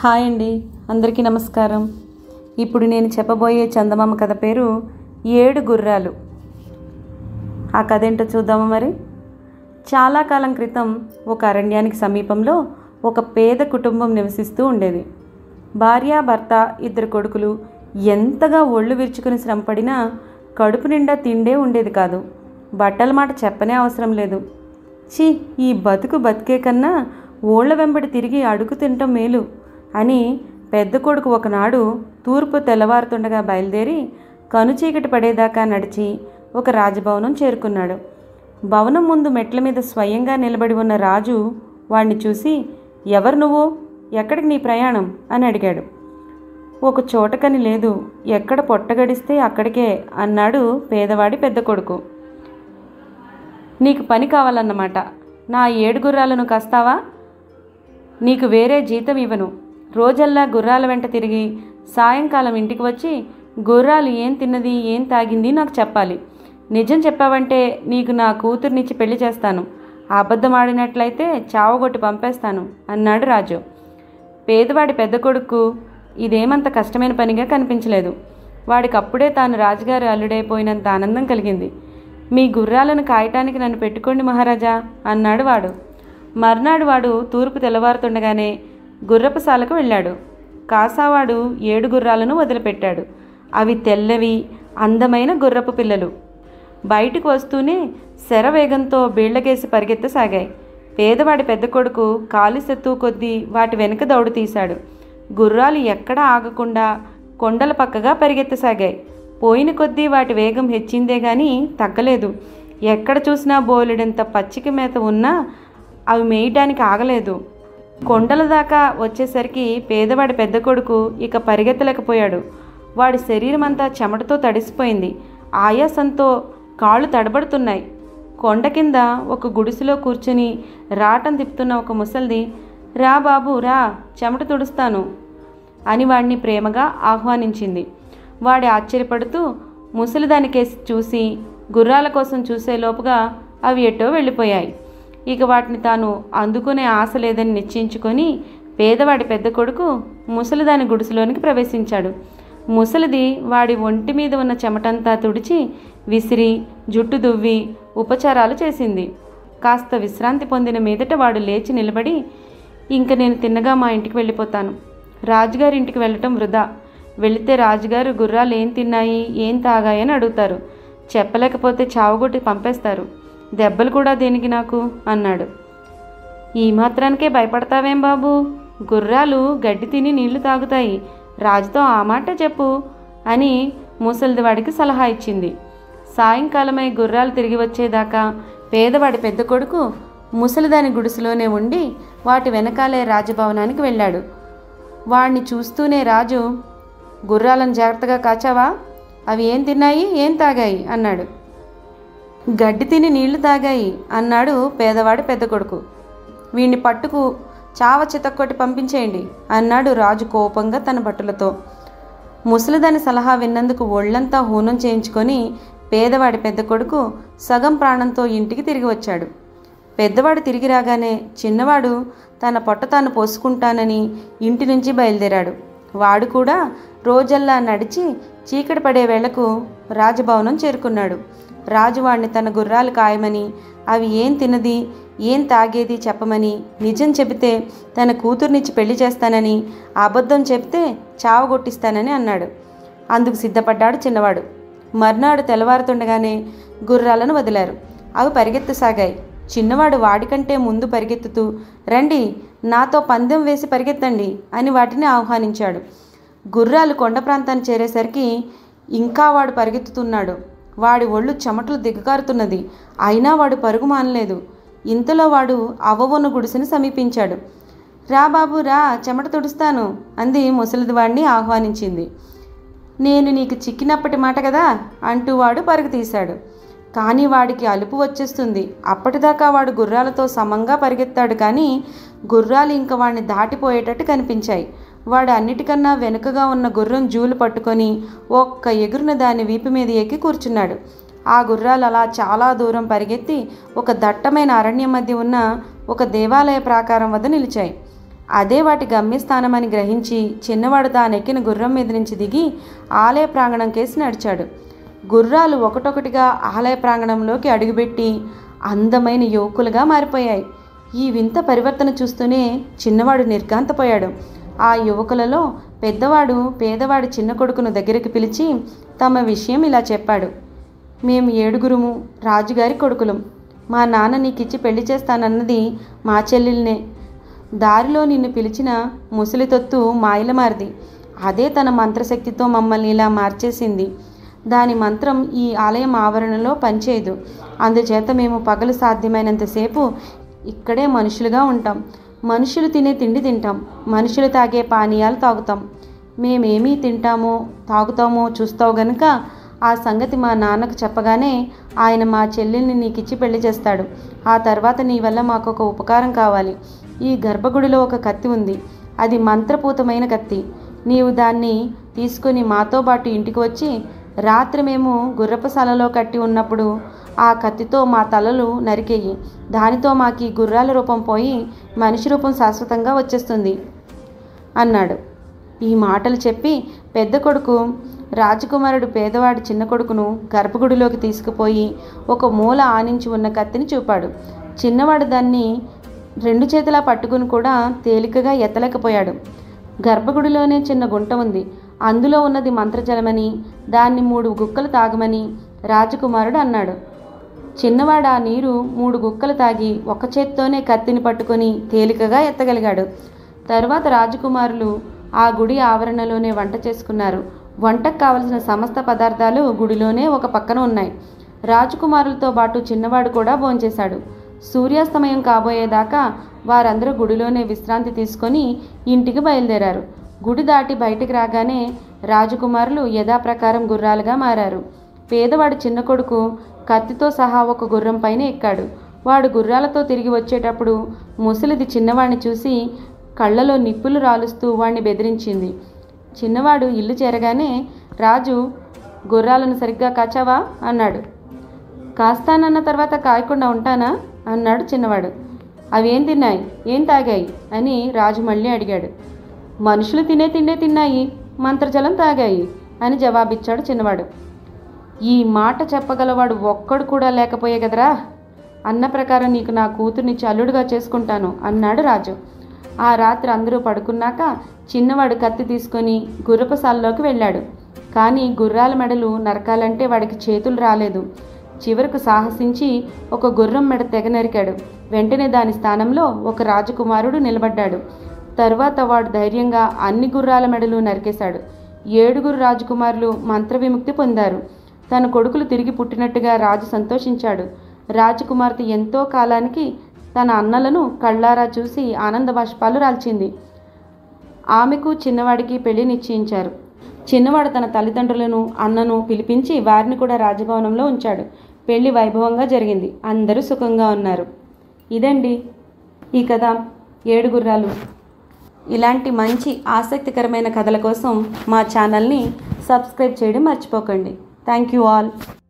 hi అండి అందరికీ నమస్కారం ఇప్పుడు నేను చెప్పబోయే చందమామ కథ పేరు ఏడు గుర్రాలు ఆ కథ ఏంటో చూద్దామా మరి చాలా కాలం క్రితం ఒక అరణ్యానికి సమీపంలో ఒక పేద కుటుంబం నివసిస్తూ ఉండేది భార్య భర్త ఇద్దరు కొడుకులు ఎంతగా ఒళ్ళు విరుచుకుని శ్రమపడినా కడుపు నిండా తిండే ఉండేది కాదు బట్టల మాట చెప్పనే అవసరం లేదు ఛీ ఈ బతుకు బతికే కన్నా ఓళ్ల వెంబడి తిరిగి అడుగు తినటం మేలు అని పెద్ద కొడుకు ఒకనాడు తూర్పు తెల్లవారుతుండగా బయలుదేరి కనుచీకటి పడేదాకా నడిచి ఒక రాజభవనం చేరుకున్నాడు భవనం ముందు మెట్ల మీద స్వయంగా నిలబడి ఉన్న రాజు వాణ్ణి చూసి ఎవరు నువ్వు ఎక్కడికి నీ ప్రయాణం అని అడిగాడు ఒక చోటకని లేదు ఎక్కడ పొట్టగడిస్తే అక్కడికే అన్నాడు పేదవాడి పెద్ద కొడుకు నీకు పని కావాలన్నమాట నా ఏడు గుర్రాలను కాస్తావా నీకు వేరే జీతం ఇవ్వను రోజల్లా గుర్రాల వెంట తిరిగి సాయంకాలం ఇంటికి వచ్చి గుర్రాలు ఏం తిన్నది ఏం తాగింది నాకు చెప్పాలి నిజం చెప్పావంటే నీకు నా కూతుర్నిచ్చి పెళ్లి చేస్తాను అబద్ధం ఆడినట్లయితే చావగొట్టి పంపేస్తాను అన్నాడు రాజు పేదవాడి పెద్ద కొడుకు ఇదేమంత కష్టమైన పనిగా కనిపించలేదు వాడికి అప్పుడే తాను రాజుగారి అల్లుడైపోయినంత ఆనందం కలిగింది మీ గుర్రాలను కాయటానికి నన్ను పెట్టుకోండి మహారాజా అన్నాడు వాడు మర్నాడు వాడు తూర్పు తెల్లవారుతుండగానే గుర్రపుశాలకు వెళ్ళాడు కాసావాడు ఏడు గుర్రాలను వదిలిపెట్టాడు అవి తెల్లవి అందమైన గుర్రపు పిల్లలు బయటికి వస్తూనే శరవేగంతో బీళ్లకేసి పరిగెత్తసాగాయి పేదవాడి పెద్ద కొడుకు కాలి సెత్తు కొద్దీ వాటి వెనుక దౌడు తీశాడు గుర్రాలు ఎక్కడా ఆగకుండా కొండల పక్కగా పరిగెత్తసాగాయి పోయిన కొద్దీ వాటి వేగం హెచ్చిందే గాని తగ్గలేదు ఎక్కడ చూసినా బోలెడంత పచ్చిక మేత ఉన్నా అవి మేయటానికి ఆగలేదు కొండల దాకా వచ్చేసరికి పేదవాడి పెద్ద కొడుకు ఇక పరిగెత్తలేకపోయాడు వాడి శరీరం అంతా చెమటతో తడిసిపోయింది ఆయాసంతో కాళ్ళు తడబడుతున్నాయి కొండ కింద ఒక గుడిసెలో కూర్చుని రాటం తిప్పుతున్న ఒక ముసల్ది రా బాబు రా చెమట తుడుస్తాను అని వాడిని ప్రేమగా ఆహ్వానించింది వాడి ఆశ్చర్యపడుతూ ముసలిదానికేసి చూసి గుర్రాల కోసం చూసే లోపుగా అవి ఎటో వెళ్ళిపోయాయి ఇక వాటిని తాను అందుకునే ఆశ లేదని నిశ్చయించుకొని పేదవాడి పెద్ద కొడుకు ముసలిదాని గుడిసెలోనికి ప్రవేశించాడు ముసలిది వాడి ఒంటి మీద ఉన్న చెమటంతా తుడిచి విసిరి జుట్టు దువ్వి ఉపచారాలు చేసింది కాస్త విశ్రాంతి పొందిన మీదట వాడు లేచి నిలబడి ఇంక నేను తిన్నగా మా ఇంటికి వెళ్ళిపోతాను రాజుగారి ఇంటికి వెళ్ళటం వృధా వెళితే రాజుగారు గుర్రాలు ఏం తిన్నాయి ఏం తాగాయని అడుగుతారు చెప్పలేకపోతే చావుగొట్టి పంపేస్తారు దెబ్బలు కూడా దేనికి నాకు అన్నాడు ఈ మాత్రానికే భయపడతావేం బాబు గుర్రాలు గడ్డి తిని నీళ్లు తాగుతాయి రాజుతో ఆ మాట చెప్పు అని ముసలిది వాడికి సలహా ఇచ్చింది సాయంకాలమై గుర్రాలు తిరిగి వచ్చేదాకా పేదవాడి పెద్ద కొడుకు ముసలిదాని గుడిసెలోనే ఉండి వాటి వెనకాలే రాజభవనానికి వెళ్ళాడు వాణ్ణి చూస్తూనే రాజు గుర్రాలను జాగ్రత్తగా కాచావా అవి ఏం తిన్నాయి ఏం తాగాయి అన్నాడు గడ్డి తిని నీళ్లు తాగాయి అన్నాడు పేదవాడి పెద్ద కొడుకు వీణ్ణి పట్టుకు చావ చితక్కొట్టి పంపించేయండి అన్నాడు రాజు కోపంగా తన భటులతో ముసలిదాని సలహా విన్నందుకు ఒళ్ళంతా హూనం చేయించుకొని పేదవాడి పెద్ద కొడుకు సగం ప్రాణంతో ఇంటికి తిరిగి వచ్చాడు పెద్దవాడు తిరిగి రాగానే చిన్నవాడు తన పొట్ట తాను పోసుకుంటానని ఇంటి నుంచి బయలుదేరాడు వాడు కూడా రోజల్లా నడిచి చీకటి పడే వేళకు రాజభవనం చేరుకున్నాడు రాజు వాడిని తన గుర్రాలు కాయమని అవి ఏం తినది ఏం తాగేది చెప్పమని నిజం చెబితే తన కూతుర్నిచ్చి పెళ్లి చేస్తానని అబద్ధం చెప్తే చావగొట్టిస్తానని అన్నాడు అందుకు సిద్ధపడ్డాడు చిన్నవాడు మర్నాడు తెల్లవారుతుండగానే గుర్రాలను వదిలారు అవి పరిగెత్తసాగాయి చిన్నవాడు వాడికంటే ముందు పరిగెత్తుతూ రండి నాతో పందెం వేసి పరిగెత్తండి అని వాటిని ఆహ్వానించాడు గుర్రాలు కొండ ప్రాంతాన్ని చేరేసరికి ఇంకా వాడు పరిగెత్తుతున్నాడు వాడి ఒళ్ళు చెమటలు దిగకారుతున్నది అయినా వాడు పరుగు మానలేదు ఇంతలో వాడు అవ్వవొన్న గుడిసెని సమీపించాడు రా బాబు రా చెమట తుడుస్తాను అంది ముసలిది వాడిని ఆహ్వానించింది నేను నీకు చిక్కినప్పటి మాట కదా అంటూ వాడు పరుగు తీశాడు కానీ వాడికి అలుపు వచ్చేస్తుంది అప్పటిదాకా వాడు గుర్రాలతో సమంగా పరిగెత్తాడు కానీ గుర్రాలు ఇంక వాడిని దాటిపోయేటట్టు కనిపించాయి వాడు అన్నిటికన్నా వెనుకగా ఉన్న గుర్రం జూలు పట్టుకొని ఒక్క ఎగురున దాని వీపు మీద ఎక్కి కూర్చున్నాడు ఆ గుర్రాలు అలా చాలా దూరం పరిగెత్తి ఒక దట్టమైన అరణ్యం మధ్య ఉన్న ఒక దేవాలయ ప్రాకారం వద్ద నిలిచాయి అదే వాటి గమ్యస్థానమని గ్రహించి చిన్నవాడు తానెక్కిన గుర్రం మీద నుంచి దిగి ఆలయ ప్రాంగణం కేసి నడిచాడు గుర్రాలు ఒకటొకటిగా ఆలయ ప్రాంగణంలోకి అడుగుపెట్టి అందమైన యువకులుగా మారిపోయాయి ఈ వింత పరివర్తన చూస్తూనే చిన్నవాడు నిర్ఘాంతపోయాడు ఆ యువకులలో పెద్దవాడు పేదవాడి చిన్న కొడుకును దగ్గరికి పిలిచి తమ విషయం ఇలా చెప్పాడు మేము ఏడుగురుము రాజుగారి కొడుకులం మా నాన్న నీకిచ్చి పెళ్లి చేస్తానన్నది మా చెల్లెల్నే దారిలో నిన్ను పిలిచిన ముసలి తొత్తు మాయలమారిది అదే తన మంత్రశక్తితో మమ్మల్ని ఇలా మార్చేసింది దాని మంత్రం ఈ ఆలయం ఆవరణలో పనిచేయదు అందుచేత మేము పగలు సాధ్యమైనంతసేపు ఇక్కడే మనుషులుగా ఉంటాం మనుషులు తినే తిండి తింటాం మనుషులు తాగే పానీయాలు తాగుతాం మేమేమీ తింటామో తాగుతామో చూస్తావు గనుక ఆ సంగతి మా నాన్నకు చెప్పగానే ఆయన మా చెల్లెల్ని నీకిచ్చి పెళ్లి చేస్తాడు ఆ తర్వాత నీ వల్ల మాకు ఒక ఉపకారం కావాలి ఈ గర్భగుడిలో ఒక కత్తి ఉంది అది మంత్రపూతమైన కత్తి నీవు దాన్ని తీసుకొని మాతో పాటు ఇంటికి వచ్చి రాత్రి మేము గుర్రపశాలలో కట్టి ఉన్నప్పుడు ఆ కత్తితో మా తలలు నరికేయి దానితో మాకు ఈ గుర్రాల రూపం పోయి మనిషి రూపం శాశ్వతంగా వచ్చేస్తుంది అన్నాడు ఈ మాటలు చెప్పి పెద్ద కొడుకు రాజకుమారుడు పేదవాడి చిన్న కొడుకును గర్భగుడిలోకి తీసుకుపోయి ఒక మూల ఆనించి ఉన్న కత్తిని చూపాడు చిన్నవాడు దాన్ని రెండు చేతులా పట్టుకుని కూడా తేలికగా ఎత్తలేకపోయాడు గర్భగుడిలోనే చిన్న గుంట ఉంది అందులో ఉన్నది మంత్రజలమని దాన్ని మూడు గుక్కలు తాగమని రాజకుమారుడు అన్నాడు చిన్నవాడు ఆ నీరు మూడు గుక్కలు తాగి ఒక చేత్తోనే కత్తిని పట్టుకొని తేలికగా ఎత్తగలిగాడు తరువాత రాజకుమారులు ఆ గుడి ఆవరణలోనే వంట చేసుకున్నారు వంటకు కావలసిన సమస్త పదార్థాలు గుడిలోనే ఒక పక్కన ఉన్నాయి రాజకుమారులతో పాటు చిన్నవాడు కూడా భోంచేశాడు సూర్యాస్తమయం కాబోయేదాకా వారందరూ గుడిలోనే విశ్రాంతి తీసుకొని ఇంటికి బయలుదేరారు గుడి దాటి బయటికి రాగానే రాజకుమారులు యథాప్రకారం గుర్రాలుగా మారారు పేదవాడి చిన్న కొడుకు కత్తితో సహా ఒక గుర్రం పైన ఎక్కాడు వాడు గుర్రాలతో తిరిగి వచ్చేటప్పుడు ముసలిది చిన్నవాడిని చూసి కళ్ళలో నిప్పులు రాలుస్తూ వాణ్ణి బెదిరించింది చిన్నవాడు ఇల్లు చేరగానే రాజు గుర్రాలను సరిగ్గా కాచావా అన్నాడు కాస్తానన్న తర్వాత కాయకుండా ఉంటానా అన్నాడు చిన్నవాడు అవి ఏం తిన్నాయి ఏం తాగాయి అని రాజు మళ్ళీ అడిగాడు మనుషులు తినే తిండే తిన్నాయి మంత్రజలం తాగాయి అని జవాబిచ్చాడు చిన్నవాడు ఈ మాట చెప్పగలవాడు ఒక్కడు కూడా లేకపోయే కదరా అన్న ప్రకారం నీకు నా కూతుర్ని చల్లుడుగా చేసుకుంటాను అన్నాడు రాజు ఆ రాత్రి అందరూ పడుకున్నాక చిన్నవాడు కత్తి తీసుకొని గుర్రపసాల్లోకి వెళ్ళాడు కానీ గుర్రాల మెడలు నరకాలంటే వాడికి చేతులు రాలేదు చివరకు సాహసించి ఒక గుర్రం మెడ తెగ నరికాడు వెంటనే దాని స్థానంలో ఒక రాజకుమారుడు నిలబడ్డాడు తరువాత వాడు ధైర్యంగా అన్ని గుర్రాల మెడలు నరికేశాడు ఏడుగురు రాజకుమారులు మంత్ర విముక్తి పొందారు తన కొడుకులు తిరిగి పుట్టినట్టుగా రాజు సంతోషించాడు రాజకుమార్తె ఎంతో కాలానికి తన అన్నలను కళ్ళారా చూసి ఆనంద బాష్పాలు రాల్చింది ఆమెకు చిన్నవాడికి పెళ్లి నిశ్చయించారు చిన్నవాడు తన తల్లిదండ్రులను అన్నను పిలిపించి వారిని కూడా రాజభవనంలో ఉంచాడు పెళ్లి వైభవంగా జరిగింది అందరూ సుఖంగా ఉన్నారు ఇదండి ఈ కథ ఏడు గుర్రాలు ఇలాంటి మంచి ఆసక్తికరమైన కథల కోసం మా ఛానల్ని సబ్స్క్రైబ్ చేయడం మర్చిపోకండి థ్యాంక్ యూ ఆల్